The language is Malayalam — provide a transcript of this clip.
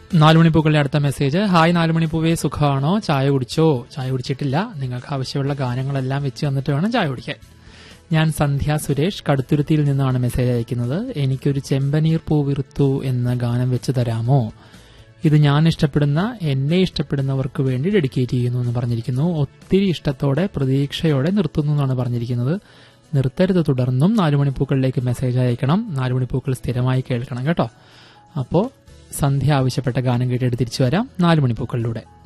നാലുമണിപ്പൂക്കളുടെ അടുത്ത മെസ്സേജ് ഹായ് നാലുമണിപ്പൂവേ സുഖമാണോ ചായ കുടിച്ചോ ചായ കുടിച്ചിട്ടില്ല നിങ്ങൾക്ക് ആവശ്യമുള്ള ഗാനങ്ങളെല്ലാം വെച്ച് വന്നിട്ട് വേണം ചായ കുടിക്കാൻ ഞാൻ സന്ധ്യ സുരേഷ് കടുത്തുരുത്തിയിൽ നിന്നാണ് മെസ്സേജ് അയക്കുന്നത് എനിക്കൊരു ചെമ്പനീർ പൂവിറുത്തു എന്ന ഗാനം വെച്ച് തരാമോ ഇത് ഞാൻ ഇഷ്ടപ്പെടുന്ന എന്നെ ഇഷ്ടപ്പെടുന്നവർക്ക് വേണ്ടി ഡെഡിക്കേറ്റ് ചെയ്യുന്നു എന്ന് പറഞ്ഞിരിക്കുന്നു ഒത്തിരി ഇഷ്ടത്തോടെ പ്രതീക്ഷയോടെ നിർത്തുന്നു എന്നാണ് പറഞ്ഞിരിക്കുന്നത് നിർത്തരുത് തുടർന്നും നാലുമണിപ്പൂക്കളിലേക്ക് മെസ്സേജ് അയക്കണം നാലുമണിപ്പൂക്കൾ സ്ഥിരമായി കേൾക്കണം കേട്ടോ അപ്പോൾ സന്ധ്യ ആവശ്യപ്പെട്ട ഗാനം കേട്ടെടുത്ത് തിരിച്ചു വരാം നാലുമണിപ്പൂക്കളിലൂടെ